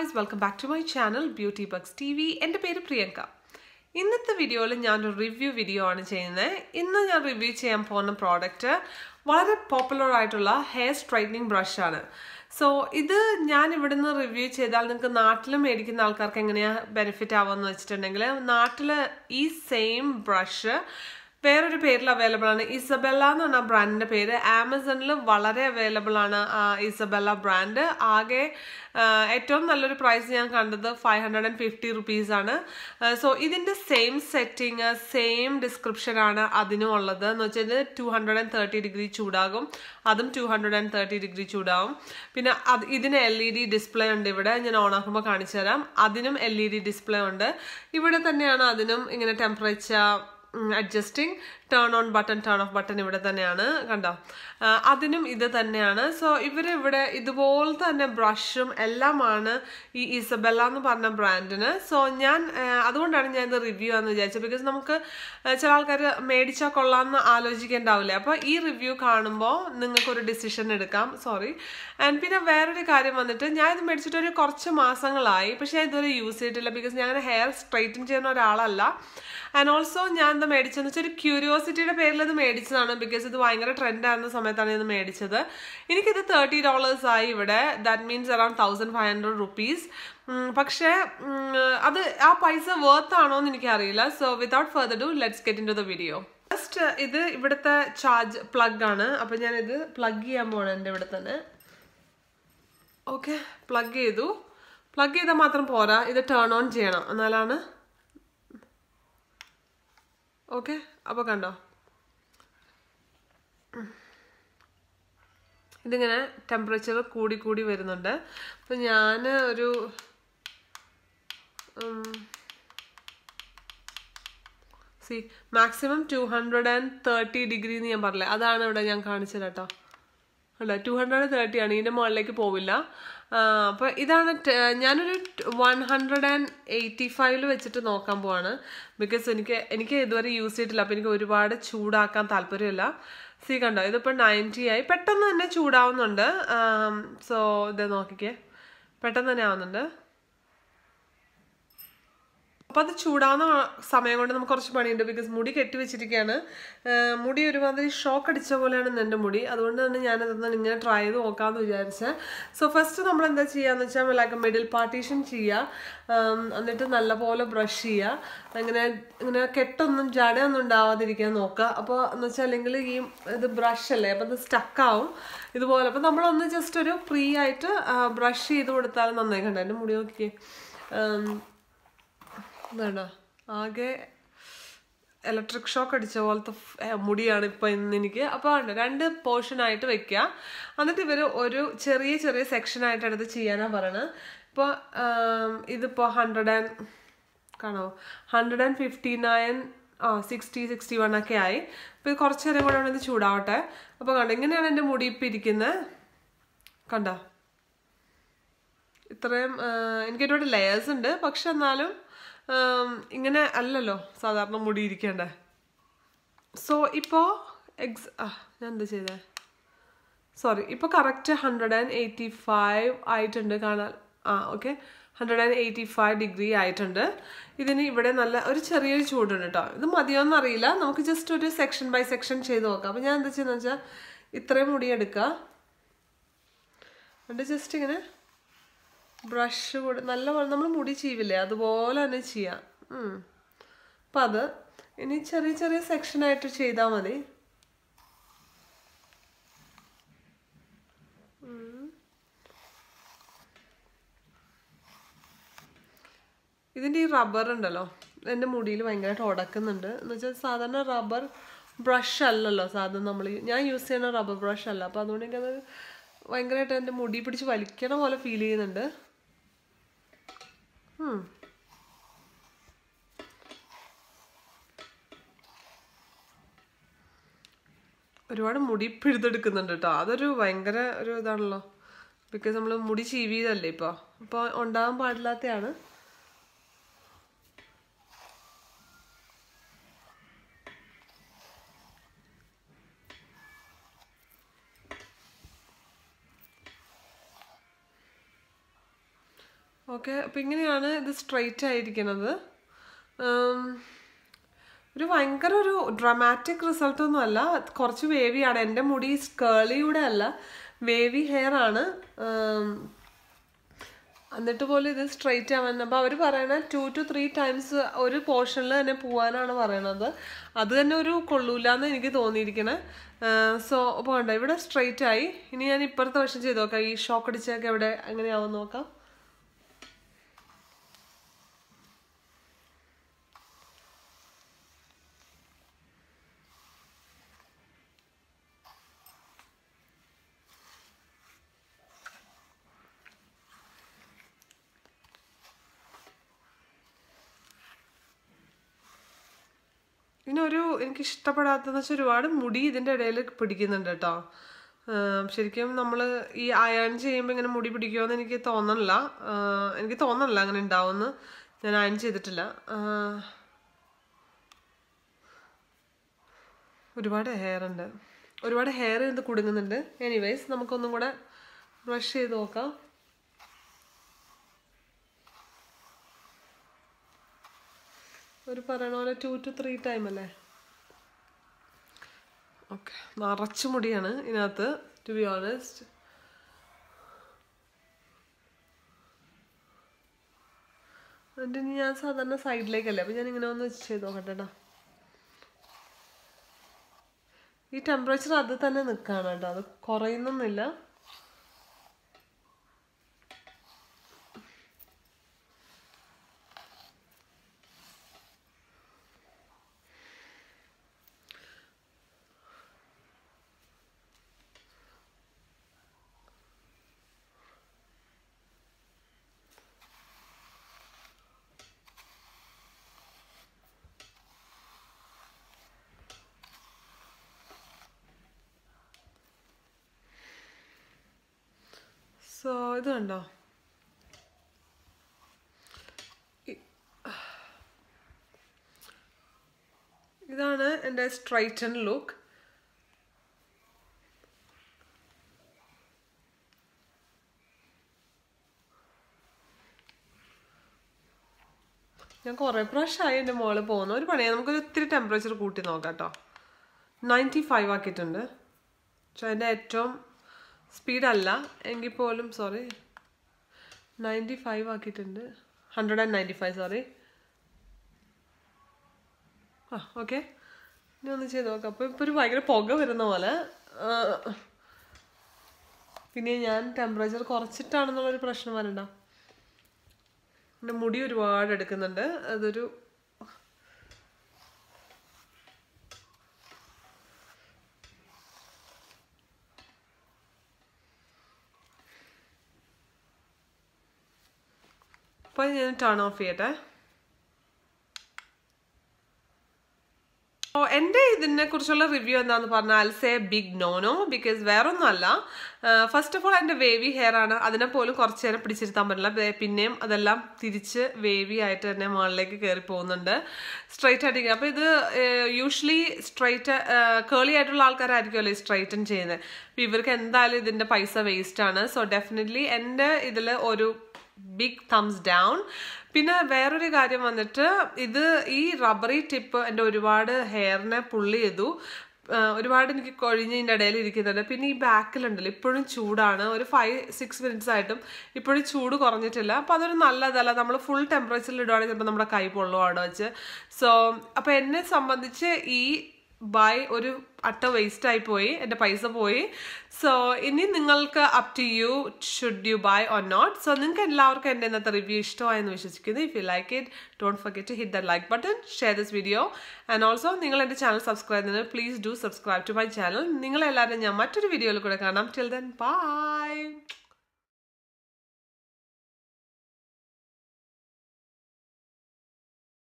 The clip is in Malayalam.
Guys welcome back to my channel beauty bucks T V എൻ്റെ പേര് പ്രിയങ്ക ഇന്നത്തെ വീഡിയോയിൽ ഞാനൊരു റിവ്യൂ വീഡിയോ ആണ് ചെയ്യുന്നത് ഇന്ന് ഞാൻ റിവ്യൂ ചെയ്യാൻ പോകുന്ന പ്രോഡക്റ്റ് വളരെ പോപ്പുലർ ആയിട്ടുള്ള ഹെയർ സ്ട്രൈറ്റനിങ് ബ്രഷാണ് സോ ഇത് ഞാൻ ഇവിടുന്ന് റിവ്യൂ ചെയ്താൽ നിങ്ങൾക്ക് നാട്ടിൽ മേടിക്കുന്ന ആൾക്കാർക്ക് എങ്ങനെയാണ് ബെനിഫിറ്റ് ആവുമെന്ന് വെച്ചിട്ടുണ്ടെങ്കിൽ നാട്ടിൽ ഈ സെയിം ബ്രഷ് വേറൊരു പേരിൽ അവൈലബിൾ ആണ് ഇസബെല്ല എന്ന് പറഞ്ഞ ബ്രാൻഡിന്റെ പേര് ആമസോണിൽ വളരെ അവൈലബിൾ ആണ് ആ ഇസബെല്ല ബ്രാൻഡ് ആകെ ആ, ഏറ്റവും നല്ലൊരു പ്രൈസ് ഞാൻ കണ്ടത് five hundred and fifty rupees ആണ് സോ ഇതിന്റെ സെയിം സെറ്റിംഗ് സെയിം ഡിസ്ക്രിപ്ഷൻ ആണ് അതിനും ഉള്ളത് എന്ന് വെച്ചാൽ two hundred and thirty degree ചൂടാകും അതും two hundred and thirty degree ചൂടാകും പിന്നെ അത് ഇതിന് എൽ ഇ ഡി ഡിസ്പ്ലേ ഉണ്ട് ഇവിടെ ഞാൻ ഓൺ ആക്കുമ്പോൾ കാണിച്ചു തരാം അതിനും എൽ ഇ ഡി ഡിസ്പ്ലേ ഉണ്ട് ഇവിടെ തന്നെയാണ് അതിനും ഇങ്ങനെ temperature adjusting turn on button turn off button ഇവിടെ തന്നെയാണ് കണ്ടോ ആ, അതിനും ഇത് തന്നെയാണ് സോ ഇവർ ഇവിടെ ഇതുപോലെ തന്നെ ബ്രഷും എല്ലാമാണ് ഈ ഇസബെല്ല എന്ന് പറഞ്ഞ ബ്രാൻഡിന് സോ ഞാൻ ആ, അതുകൊണ്ടാണ് ഞാൻ ഇത് റിവ്യൂ ആണെന്ന് വിചാരിച്ചത് ബിക്കോസ് നമുക്ക് ആ, ചില ആൾക്കാർ മേടിച്ചാൽ കൊള്ളാമെന്ന് ആലോചിക്കേണ്ടാവില്ലേ അപ്പോൾ ഈ റിവ്യൂ കാണുമ്പോൾ നിങ്ങൾക്കൊരു ഡിസിഷൻ എടുക്കാം സോറി ആൻഡ് പിന്നെ വേറൊരു കാര്യം വന്നിട്ട് ഞാൻ ഇത് മേടിച്ചിട്ട് ഒരു കുറച്ച് മാസങ്ങളായി പക്ഷേ ഞാൻ ഇതുവരെ യൂസ് ചെയ്തിട്ടില്ല ബിക്കോസ് ഞാൻ അങ്ങനെ ഹെയർ സ്ട്രൈറ്റൻ ചെയ്യുന്ന ഒരാളല്ല ആൻഡ് ഓൾസോ ഞാൻ ഇത് മേടിച്ചതെന്ന് വെച്ചാൽ ഒരു ക്യൂരിയോസിറ്റിയുടെ പേരിൽ ഇത് മേടിച്ചതാണ് ബിക്കോസ് ഇത് ഭയങ്കര ട്രെൻഡ് ആയിരുന്ന സമയത്താണ് ഇത് മേടിച്ചത് എനിക്കിത് തേർട്ടി ഡോളേഴ്സ് ആയി ഇവിടെ that means around thousand five hundred rupees പക്ഷേ ഉം, അത് ആ പൈസ വർത്ത് ആണോ എന്ന് എനിക്കറിയില്ല so without further do let's get into the video first ഇത് ഇവിടുത്തെ ചാർജ് പ്ലഗ് ആണ് അപ്പം ഞാൻ ഇത് പ്ലഗ് ചെയ്യാൻ പോകണം എൻ്റെ ഇവിടെ തന്നെ ഓക്കെ പ്ലഗ് ചെയ്തു പ്ലഗ് ചെയ്താൽ മാത്രം പോരാ ഇത് ടേൺ ഓൺ ചെയ്യണം എന്നാലാണ് ഓക്കെ അപ്പോൾ കണ്ടോ ഇതിങ്ങനെ ടെമ്പറേച്ചർ കൂടി കൂടി വരുന്നുണ്ട് അപ്പം ഞാൻ ഒരു സി maximum two hundred and thirty degree എന്ന് ഞാൻ പറഞ്ഞില്ലേ അതാണ് ഇവിടെ ഞാൻ കാണിച്ചത് കേട്ടോ അല്ല ടു ഹൺഡ്രഡ് തേർട്ടി ആണ് ഇതിൻ്റെ മുകളിലേക്ക് പോവില്ല അപ്പോൾ ഇതാണ് ടെ- ഞാനൊരു വൺ ഹൺഡ്രഡ് ആൻഡ് എയ്റ്റി ഫൈവില് വെച്ചിട്ട് നോക്കാൻ പോവാണ് ബിക്കോസ് എനിക്ക് എനിക്ക് ഇതുവരെ യൂസ് ചെയ്തിട്ടില്ല അപ്പോൾ എനിക്ക് ഒരുപാട് ചൂടാക്കാൻ താല്പര്യമില്ല സി കണ്ടോ ഇതിപ്പോൾ നയൻറ്റി ആയി പെട്ടെന്ന് തന്നെ ചൂടാവുന്നുണ്ട് സോ ഇത് നോക്കിക്കേ പെട്ടെന്ന് തന്നെ ആവുന്നുണ്ട് അപ്പോൾ അത് ചൂടാവുന്ന സമയം കൊണ്ട് നമുക്ക് കുറച്ച് പണിയുണ്ട് ബിക്കോസ് മുടി കെട്ടി വെച്ചിരിക്കുകയാണ് ആഹ് മുടി ഒരുമാതിരി ഷോക്ക് അടിച്ച പോലെയാണ് ഇന്ന് എൻ്റെ മുടി അതുകൊണ്ട് തന്നെ ഞാനതൊന്ന് ഇങ്ങനെ ട്രൈ ചെയ്ത് നോക്കാമെന്ന് വിചാരിച്ചത് സോ ഫസ്റ്റ് നമ്മൾ എന്താ ചെയ്യുകയെന്ന് വെച്ചാൽ ലൈക്ക് മിഡിൽ പാർട്ടീഷൻ ചെയ്യുക ആം, എന്നിട്ട് നല്ലപോലെ ബ്രഷ് ചെയ്യുക അങ്ങനെ ഇങ്ങനെ കെട്ടൊന്നും ജടയൊന്നും ഉണ്ടാവാതിരിക്കാൻ നോക്കുക അപ്പോൾ എന്ന് വെച്ചാൽ അല്ലെങ്കിൽ ഈ ഇത് ബ്രഷ് അല്ലേ അപ്പോൾ ഇത് സ്റ്റക്കാവും ഇതുപോലെ അപ്പോൾ നമ്മളൊന്ന് ജസ്റ്റ് ഒരു ഫ്രീ ആയിട്ട് ബ്രഷ് ചെയ്ത് കൊടുത്താൽ നന്നായി കണ്ടോ എൻ്റെ മുടി നോക്കിയേ ആം, വേണ്ട ആകെ ഇലക്ട്രിക് ഷോക്ക് അടിച്ച പോലത്തെ ഫ്- ഏ, മുടിയാണ് ഇപ്പം ഇന്ന് എനിക്ക് അപ്പോൾ ഉണ്ട് രണ്ട് പോർഷൻ ആയിട്ട് വെക്കുക എന്നിട്ട് ഇവർ ഒരു ചെറിയ ചെറിയ സെക്ഷൻ ആയിട്ട് എടുത്ത് ചെയ്യാനാണ് പറയണത് ഇപ്പോൾ ഇതിപ്പോൾ ഹൺഡ്രഡ് ആൻഡ് കാണോ ഹൺഡ്രഡ് ആൻഡ് ഫിഫ്റ്റി നയൻ ആ സിക്സ്റ്റി സിക്സ്റ്റി വൺ ഒക്കെ ആയി ഇപ്പോൾ ഇത് കുറച്ച് നേരം കൂടെ ഇത് ചൂടാവട്ടെ അപ്പോൾ കണ്ടോ ഇങ്ങനെയാണ് എൻ്റെ മുടി ഇപ്പം ഇരിക്കുന്നത് കണ്ടോ ഇത്രയും ആ, എനിക്ക് ഒരുപാട് ലെയേഴ്സ് ഉണ്ട് പക്ഷെ എന്നാലും ആം, ഇങ്ങനെ അല്ലല്ലോ സാധാരണ മുടി ഇരിക്കണ്ടേ സോ ഇപ്പോൾ എക്സ് ആ ഞാൻ എന്താ ചെയ്തേ സോറി ഇപ്പോൾ correct hundred and eighty five ആയിട്ടുണ്ട് കാണാൻ ആ okay hundred and eighty five degree ആയിട്ടുണ്ട് ഇതിന് ഇവിടെ നല്ല ഒരു ചെറിയൊരു ചൂടുണ്ട് കേട്ടോ ഇത് മതിയോന്ന് അറിയില്ല നമുക്ക് ജസ്റ്റ് ഒരു സെക്ഷൻ ബൈ സെക്ഷൻ ചെയ്ത് നോക്കാം അപ്പോൾ ഞാൻ എന്താ ചെയ്യുന്നത് വെച്ചാൽ ഇത്രയും മുടി എടുക്കുക എന്നിട്ട് ജസ്റ്റ് ഇങ്ങനെ ബ്രഷ് കൂടെ നല്ലപോലെ നമ്മൾ മുടി ചീവില്ലേ അതുപോലെ തന്നെ ചെയ്യാം ഉം. അപ്പം അത് ഇനി ചെറിയ ചെറിയ സെക്ഷനായിട്ട് ചെയ്താൽ മതി ഉം. ഇതിൻ്റെ ഈ റബ്ബർ ഉണ്ടല്ലോ എൻ്റെ മുടിയിൽ ഭയങ്കരമായിട്ട് ഉടക്കുന്നുണ്ട് എന്ന് വെച്ചാൽ സാധാരണ റബ്ബർ ബ്രഷ് അല്ലല്ലോ സാധാരണ നമ്മൾ ഞാൻ യൂസ് ചെയ്യുന്ന റബ്ബർ ബ്രഷ് അല്ല അപ്പോൾ അതുകൊണ്ട് എനിക്കത് ഭയങ്കരമായിട്ട് എൻ്റെ മുടി പിടിച്ച് വലിക്കണ പോലെ ഫീൽ ചെയ്യുന്നുണ്ട് ഉം. ഒരുപാട് മുടി പിഴുതെടുക്കുന്നുണ്ട് കേട്ടോ അതൊരു ഭയങ്കര ഒരു ഇതാണല്ലോ ബിക്കോസ് നമ്മൾ മുടി ചീവിയതല്ലേ ഇപ്പോൾ അപ്പോൾ ഉണ്ടാകാൻ പാടില്ലാത്തതാണ് ഓക്കെ അപ്പം ഇങ്ങനെയാണ് ഇത് സ്ട്രെയിറ്റ് ആയിരിക്കുന്നത് ഉം, ഒരു ഭയങ്കര ഒരു ഡ്രമാറ്റിക് റിസൾട്ട് ഒന്നും അല്ല കുറച്ച് വേവിയാണ് എൻ്റെ മുടി കേളിയുടെ അല്ല വേവി ഹെയർ ആണ് ഉം, എന്നിട്ട് പോലും ഇത് സ്ട്രെയിറ്റ് ആവാൻ അപ്പോൾ അവർ പറയണ ടു ടു ത്രീ ടൈംസ് ഒരു പോർഷനിൽ തന്നെ പോവാനാണ് പറയണത് അത് തന്നെ ഒരു കൊള്ളൂലെന്ന് എനിക്ക് തോന്നിയിരിക്കണേ സോ അപ്പോൾ കണ്ടോ ഇവിടെ സ്ട്രെയിറ്റ് ആയി ഇനി ഞാൻ ഇപ്പുറത്തെ വശം ചെയ്ത് നോക്കാം ഈ ഷോക്ക് അടിച്ചൊക്കെ എവിടെ എങ്ങനെയാവും നോക്കാം പിന്നെ ഒരു എനിക്ക് ഇഷ്ടപ്പെടാത്തതെന്ന് വെച്ചാൽ ഒരുപാട് മുടി ഇതിൻ്റെ ഇടയിൽ പിടിക്കുന്നുണ്ട് കേട്ടോ ആം, ശരിക്കും നമ്മൾ ഈ അയൺ ചെയ്യുമ്പോൾ ഇങ്ങനെ മുടി പിടിക്കുമെന്ന് എനിക്ക് തോന്നണില്ല ആ, എനിക്ക് തോന്നണില്ല അങ്ങനെ ഉണ്ടാവുമെന്ന് ഞാൻ അയൺ ചെയ്തിട്ടില്ല ആ, ഒരുപാട് ഹെയർ ഉണ്ട് ഒരുപാട് ഹെയർ ഇത് കുടുങ്ങുന്നുണ്ട് എനിവേസ് നമുക്കൊന്നും കൂടെ ബ്രഷ് ചെയ്ത് നോക്കാം ഒരു പറയണ പോലെ ടു ടു ത്രീ ടൈം അല്ലേ ഓക്കെ നിറച്ചു മുടിയാണ് ഇതിനകത്ത് ടു ബി ഓണസ്റ്റ് എന്നിട്ട് ഇനി ഞാൻ സാധാരണ സൈഡിലേക്കല്ലേ അപ്പം ഞാൻ ഇങ്ങനെ ഒന്ന് ചെയ്ത് നോക്കട്ടെ ട്ടോ. ഈ ടെമ്പറേച്ചർ അത് തന്നെ നിൽക്കുകയാണ് കേട്ടോ അത് കുറയുന്നൊന്നുമില്ല സോ ഇത് കണ്ടോ ഇ- ഇതാണ് എൻ്റെ സ്ട്രൈറ്റൻ ലുക്ക് ഞാൻ കുറേ പ്രാവശ്യമായി എൻ്റെ മോള് പോകുന്നു ഒരു പണിയാണ് നമുക്കൊരു ഒത്തിരി ടെമ്പറേച്ചർ കൂട്ടി നോക്കാം കേട്ടോ നയൻറ്റി ഫൈവ് ആക്കിയിട്ടുണ്ട് പക്ഷെ അതിൻ്റെ ഏറ്റവും സ്പീഡല്ല എങ്കിൽ പോലും സോറി നയൻറ്റി ഫൈവ് ആക്കിയിട്ടുണ്ട് hundred and ninety five sorry ആ ഓക്കെ ഇനി ഒന്ന് ചെയ്ത് നോക്കാം അപ്പോൾ ഇപ്പോൾ ഒരു ഭയങ്കര പുക വരുന്ന പോലെ ആ, പിന്നെ ഞാൻ ടെമ്പറേച്ചർ കുറച്ചിട്ടാണെന്നുള്ളൊരു പ്രശ്നം വരണ്ട എൻ്റെ മുടി ഒരുപാട് എടുക്കുന്നുണ്ട് അതൊരു അപ്പോൾ ഞാൻ ടേൺ ഓഫ് ചെയ്യട്ടെ ഓ എൻ്റെ ഇതിനെ കുറിച്ചുള്ള റിവ്യൂ എന്താന്ന് പറഞ്ഞാൽ say big no no because വേറൊന്നുമല്ല ഫസ്റ്റ് ഓഫ് ഓൾ എൻ്റെ വേവി ഹെയർ ആണ് അതിനെ പോലും കുറച്ച് നേരം പിടിച്ചിരുത്താൻ പറ്റില്ല ബേ- പിന്നെയും അതെല്ലാം തിരിച്ച് വേവി ആയിട്ട് തന്നെ മുകളിലേക്ക് കയറി പോകുന്നുണ്ട് സ്ട്രൈറ്റ് ആയിട്ട് അപ്പോൾ ഇത് യൂഷ്വലി സ്ട്രൈറ്റ് കേളി ആയിട്ടുള്ള ആൾക്കാരായിരിക്കുമല്ലോ ഈ സ്ട്രൈറ്റൻ ചെയ്യുന്നത് അപ്പോൾ ഇവർക്ക് എന്തായാലും ഇതിൻ്റെ പൈസ വേസ്റ്റ് ആണ് സോ ഡെഫിനറ്റ്ലി എൻ്റെ ഇതിൽ ഒരു ബിഗ് തംസ് ഡൗൺ പിന്നെ വേറൊരു കാര്യം വന്നിട്ട് ഇത് ഈ റബ്ബറി ടിപ്പ് എൻ്റെ ഒരുപാട് ഹെയറിനെ പുള്ളി ചെയ്തു ആ, ഒരുപാട് എനിക്ക് കൊഴിഞ്ഞതിൻ്റെ ഇടയിൽ ഇരിക്കുന്നുണ്ട് പിന്നെ ഈ ബാക്കിലുണ്ടല്ലോ ഇപ്പോഴും ചൂടാണ് ഒരു ഫൈവ് സിക്സ് മിനിറ്റ്സ് ആയിട്ടും ഇപ്പോഴും ചൂട് കുറഞ്ഞിട്ടില്ല അപ്പോൾ അതൊരു നല്ലതല്ല നമ്മൾ ഫുൾ ടെമ്പറേച്ചറിൽ ഇടുവാണെങ്കിൽ ചിലപ്പോൾ നമ്മുടെ കൈ പൊള്ളും അവിടെ വെച്ച് സോ അപ്പോൾ എന്നെ സംബന്ധിച്ച് ഈ ബൈ ഒരു അട്ട വേസ്റ്റ് ആയി പോയി എൻ്റെ പൈസ പോയി സോ ഇനി നിങ്ങൾക്ക് up to you should you buy or not so നിങ്ങൾക്ക് എല്ലാവർക്കും എൻ്റെ ഇന്നത്തെ റിവ്യൂ ഇഷ്ടമായെന്ന് വിശ്വസിക്കുന്നു if you like it don't forget to hit the like button share this video and also നിങ്ങൾ എൻ്റെ ചാനൽ സബ്സ്ക്രൈബ് ചെയ്യുന്നത് please do subscribe to my channel നിങ്ങളെല്ലാവരും ഞാൻ മറ്റൊരു വീഡിയോയിൽ കൂടെ കാണാം ടിൽ ദെൻ ബൈ